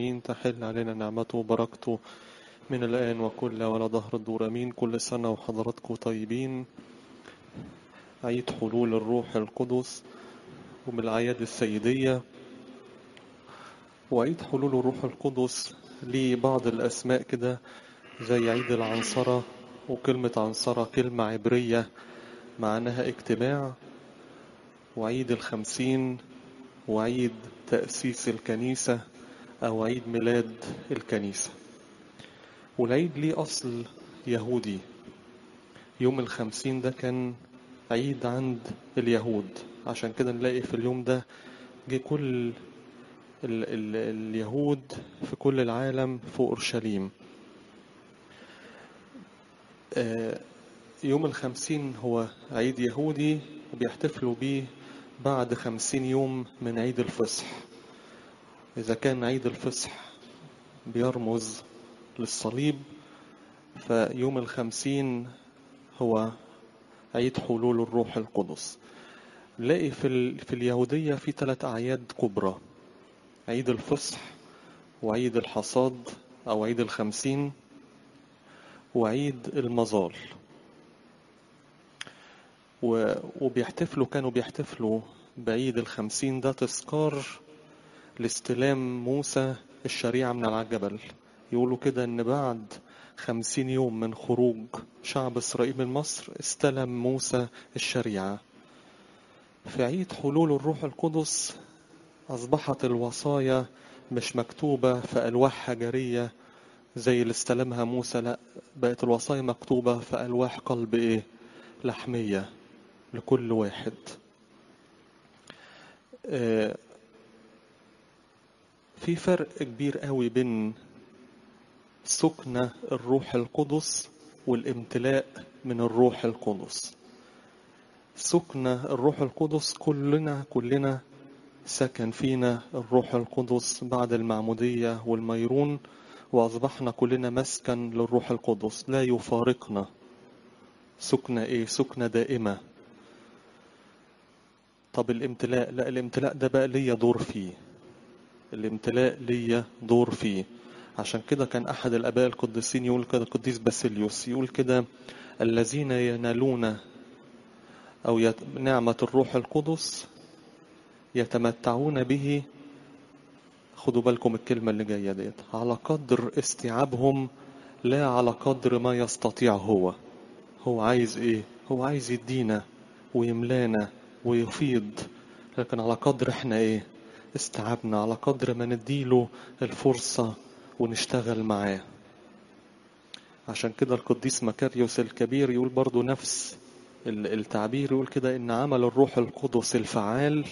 أمين تحل علينا نعمته وبركته من الآن وكل ولا ظهر الدور أمين كل سنة وحضراتكم طيبين عيد حلول الروح القدس وبالأعياد السيدية وعيد حلول الروح القدس ليه بعض الأسماء كده زي عيد العنصرة وكلمة عنصرة كلمة عبرية معناها اجتماع وعيد الخمسين وعيد تأسيس الكنيسة أو عيد ميلاد الكنيسة والعيد ليه أصل يهودي يوم الخمسين ده كان عيد عند اليهود عشان كده نلاقي في اليوم ده جه كل ال ال اليهود في كل العالم في أورشليم يوم الخمسين هو عيد يهودي وبيحتفلوا بيه بعد خمسين يوم من عيد الفصح إذا كان عيد الفصح بيرمز للصليب فيوم الخمسين هو عيد حلول الروح القدس نلاقي في, ال... في اليهودية في ثلاث أعياد كبرى عيد الفصح وعيد الحصاد أو عيد الخمسين وعيد المظال و... وبيحتفلوا كانوا بيحتفلوا بعيد الخمسين ده تذكار لاستلام موسى الشريعة من على الجبل يقولوا كده ان بعد خمسين يوم من خروج شعب إسرائيل من مصر استلم موسى الشريعة في عيد حلول الروح القدس أصبحت الوصايا مش مكتوبة في ألواح حجرية زي اللي استلمها موسى لا بقت الوصايا مكتوبة في ألواح قلب إيه لحمية لكل واحد آه في فرق كبير قوي بين سكن الروح القدس والامتلاء من الروح القدس سكن الروح القدس كلنا كلنا سكن فينا الروح القدس بعد المعمودية والميرون وأصبحنا كلنا مسكن للروح القدس لا يفارقنا سكنة إيه سكنة دائمة طب الامتلاء لا الامتلاء ده بقى ليا دور فيه الامتلاء ليا دور فيه عشان كده كان أحد الآباء القديسين يقول كده القديس باسيليوس يقول كده الذين ينالون أو يت... نعمة الروح القدس يتمتعون به خدوا بالكم الكلمة اللي جاية ديت على قدر استيعابهم لا على قدر ما يستطيع هو هو عايز ايه هو عايز يدينا ويملانا ويفيض لكن على قدر احنا ايه استيعابنا على قدر ما نديله الفرصة ونشتغل معاه عشان كده القديس مكاريوس الكبير يقول برضو نفس التعبير يقول كده ان عمل الروح القدس الفعال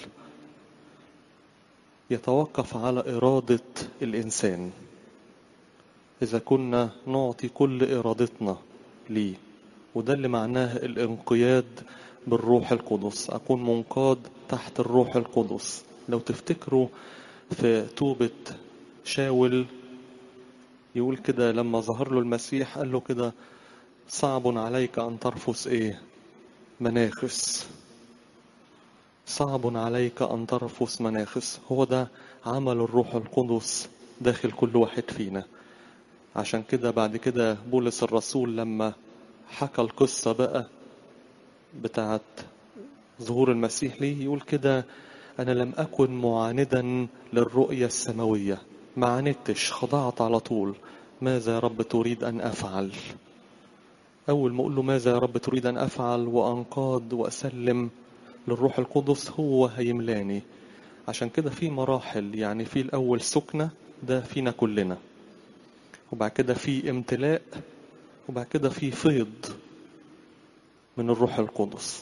يتوقف على إرادة الإنسان إذا كنا نعطي كل إرادتنا ليه وده اللي معناه الانقياد بالروح القدس أكون منقاد تحت الروح القدس لو تفتكروا في توبة شاول يقول كده لما ظهر له المسيح قال له كده صعب عليك أن ترفس إيه مناخس صعب عليك أن ترفس مناخس هو ده عمل الروح القدس داخل كل واحد فينا عشان كده بعد كده بولس الرسول لما حكى القصة بقى بتاعت ظهور المسيح ليه يقول كده أنا لم أكن معاندا للرؤية السماوية ما عاندتش خضعت على طول ماذا يا رب تريد أن أفعل أول ما أقول له ماذا يا رب تريد أن أفعل وأنقاد وأسلم للروح القدس هو هيملاني عشان كده في مراحل يعني في الأول سكنة ده فينا كلنا وبعد كده في امتلاء وبعد كده في فيض من الروح القدس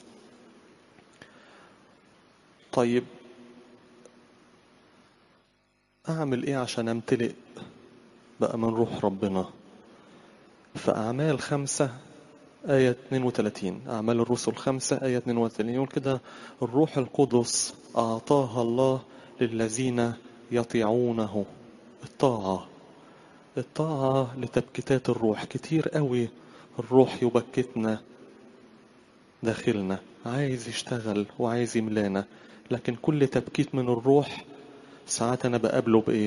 طيب أعمل إيه عشان أمتلئ بقى من روح ربنا في أعمال خمسة آية 32 أعمال الرسل خمسة آية 32 يقول كده الروح القدس أعطاها الله للذين يطيعونه الطاعة الطاعة لتبكيتات الروح كتير قوي الروح يبكتنا داخلنا عايز يشتغل وعايز يملانا لكن كل تبكيت من الروح ساعات أنا بقابله بإيه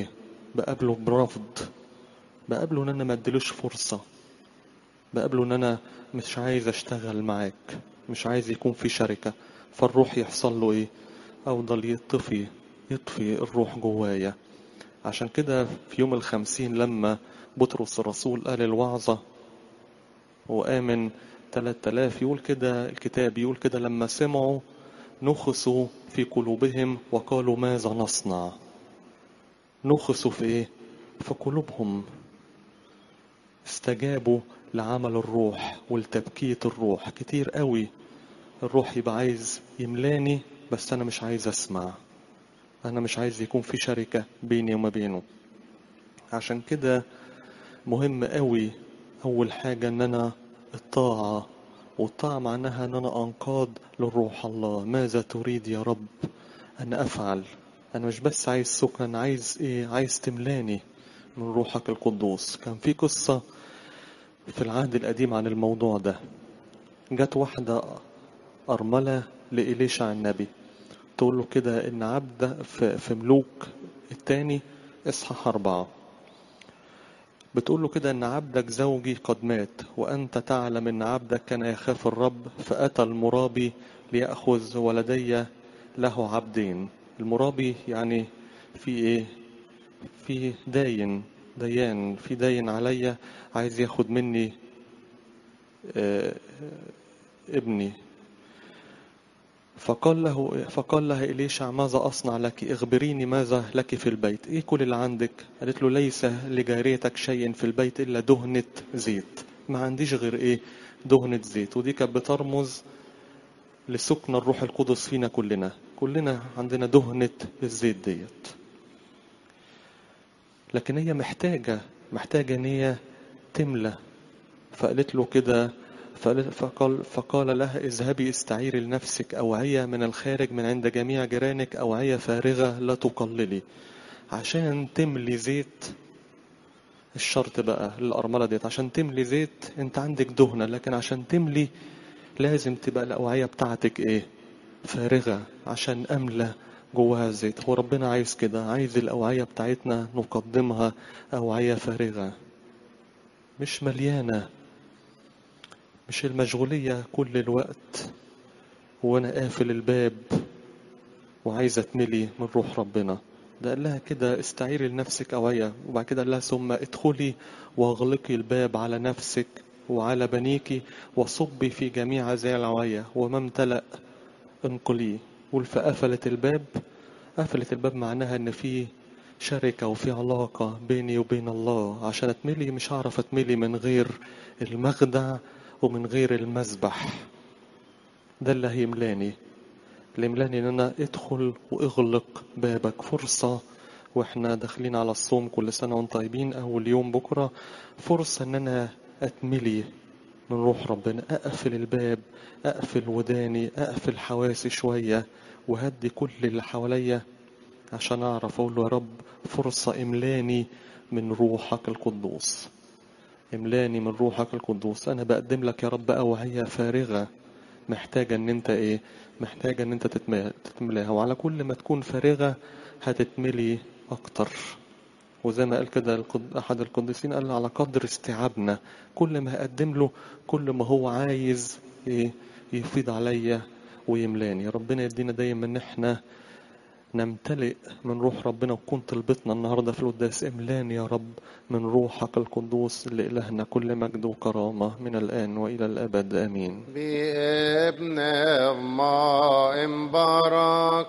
بقابله برفض بقابله ان انا ما اديلوش فرصة بقابله ان انا مش عايز اشتغل معاك مش عايز يكون في شركة فالروح يحصل له ايه افضل يطفي يطفي الروح جوايا عشان كده في يوم الخمسين لما بطرس الرسول قال الوعظة وآمن تلات آلاف يقول كده الكتاب يقول كده لما سمعوا نخسوا في قلوبهم وقالوا ماذا نصنع نخسوا في ايه في قلوبهم استجابوا لعمل الروح ولتبكية الروح كتير قوي الروح يبقى عايز يملاني بس انا مش عايز اسمع انا مش عايز يكون في شركة بيني وما بينه عشان كده مهم قوي اول حاجة ان انا الطاعة والطاعة معناها ان انا انقاد للروح الله ماذا تريد يا رب ان افعل انا مش بس عايز سكن انا عايز ايه عايز تملاني من روحك القدوس كان في قصة في العهد القديم عن الموضوع ده جت واحدة أرملة لإليشع النبي تقول له كده إن عبد في, في ملوك التاني إصحاح أربعة بتقول له كده إن عبدك زوجي قد مات وأنت تعلم إن عبدك كان يخاف الرب فأتى المرابي ليأخذ ولدي له عبدين المرابي يعني في إيه في داين ديان في داين عليا عايز ياخد مني آه ابني فقال له فقال لها إليشع ماذا أصنع لك اخبريني ماذا لك في البيت إيه كل اللي عندك قالت له ليس لجاريتك شيء في البيت إلا دهنة زيت ما عنديش غير إيه دهنة زيت ودي كانت بترمز لسكن الروح القدس فينا كلنا كلنا عندنا دهنة الزيت ديت لكن هي محتاجة محتاجة ان هي تملى فقالت له كده فقال, فقال لها اذهبي استعيري لنفسك أوعية من الخارج من عند جميع جيرانك أوعية فارغة لا تقللي عشان تملي زيت الشرط بقى للأرملة ديت عشان تملي زيت انت عندك دهنة لكن عشان تملي لازم تبقى الأوعية بتاعتك ايه فارغة عشان أملى جواها زيت هو ربنا عايز كده عايز الأوعية بتاعتنا نقدمها أوعية فارغة مش مليانة مش المشغولية كل الوقت وأنا قافل الباب وعايزة تملي من روح ربنا ده قال لها كده استعيري لنفسك أوعية وبعد كده قال لها ثم ادخلي واغلقي الباب على نفسك وعلى بنيك وصبي في جميع هذه الأوعية وما امتلأ انقليه قول فقفلت الباب قفلت الباب معناها ان في شركة وفي علاقة بيني وبين الله عشان اتملي مش هعرف اتملي من غير المخدع ومن غير المذبح ده اللي هيملاني اللي يملاني ان انا ادخل واغلق بابك فرصة واحنا داخلين على الصوم كل سنة وانتم طيبين اول يوم بكرة فرصة ان انا اتملي من روح ربنا اقفل الباب اقفل وداني اقفل حواسي شوية وهدي كل اللي حواليا عشان اعرف اقول له يا رب فرصة املاني من روحك القدوس املاني من روحك القدوس انا بقدم لك يا رب اوعية فارغة محتاجة ان انت ايه محتاجة ان انت تتملاها وعلى كل ما تكون فارغة هتتملي اكتر وزي ما قال كده احد القديسين قال على قدر استيعابنا كل ما هقدم له كل ما هو عايز ايه يفيض عليا ويملاني ربنا يدينا دايما ان احنا نمتلئ من روح ربنا وكون طلبتنا النهاردة في القداس املاني يا رب من روحك القدوس لإلهنا كل مجد وكرامة من الآن وإلى الأبد آمين بابن ما مبارك